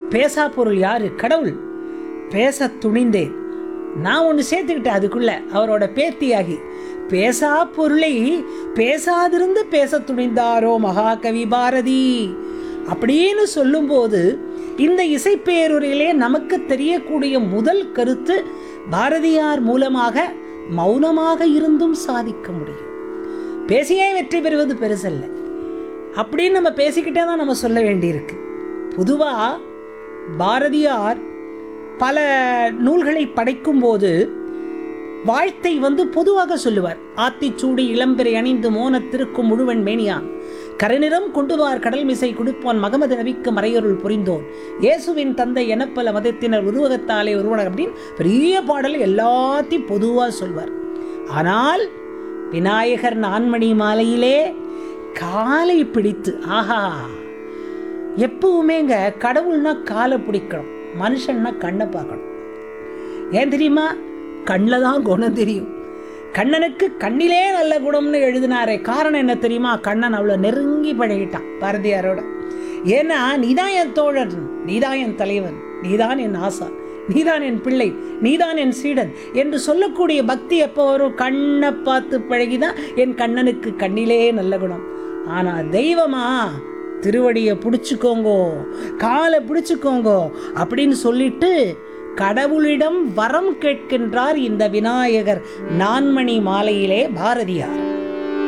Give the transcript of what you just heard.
பேசா பொருள் யாரு கடவுள் பேச துணிந்தேன் நான் ஒன்று சேர்த்துக்கிட்டேன் அதுக்குள்ள அவரோட பேத்தியாகி பேசா பொருளை பேசாதிருந்து பேச துணிந்தாரோ மகாகவி பாரதி அப்படின்னு சொல்லும்போது இந்த இசைப்பேருரையிலே நமக்கு தெரியக்கூடிய முதல் கருத்து பாரதியார் மூலமாக மௌனமாக இருந்தும் சாதிக்க முடியும் பேசியே வெற்றி பெறுவது பெருசல்ல அப்படின்னு நம்ம பேசிக்கிட்டே தான் நம்ம சொல்ல வேண்டியிருக்கு பொதுவாக பாரதியார் பல நூல்களை படைக்கும்போது வாழ்த்தை வந்து பொதுவாக சொல்லுவார் ஆத்திச்சூடி இளம்பிறை அணிந்து மோனத்திருக்கும் முழுவன் மேனியான் கரைநிறம் கொண்டுவார் கடல் மிசை குடிப்போன் மகமது நபிக்கு மறையருள் புரிந்தோன் இயேசுவின் தந்தை எனப்பல மதத்தினர் உருவகத்தாலே உருவன அப்படின்னு பெரிய பாடல் எல்லாத்தையும் பொதுவாக சொல்வார் ஆனால் விநாயகர் நான்மணி மாலையிலே காலை பிடித்து ஆஹா எப்பவுமேங்க கடவுள்னா காலை பிடிக்கணும் மனுஷன்னா கண்ணை பார்க்கணும் ஏன் தெரியுமா கண்ணில் தான் குணம் தெரியும் கண்ணனுக்கு கண்ணிலே நல்ல குணம்னு எழுதினாரே காரணம் என்ன தெரியுமா கண்ணன் அவ்வளோ நெருங்கி பழகிட்டான் பாரதியாரோட ஏன்னா நீதான் என் தோழன் நீதான் என் தலைவன் நீதான் என் ஆசான் நீதான் என் பிள்ளை நீதான் என் சீடன் என்று சொல்லக்கூடிய பக்தி எப்போ வரும் கண்ணை பார்த்து பழகிதான் என் கண்ணனுக்கு கண்ணிலே நல்ல குணம் ஆனா தெய்வமா திருவடியை பிடிச்சிக்கோங்கோ காலை பிடிச்சிக்கோங்கோ அப்படின்னு சொல்லிட்டு கடவுளிடம் வரம் கேட்கின்றார் இந்த விநாயகர் நான்மணி மாலையிலே பாரதியார்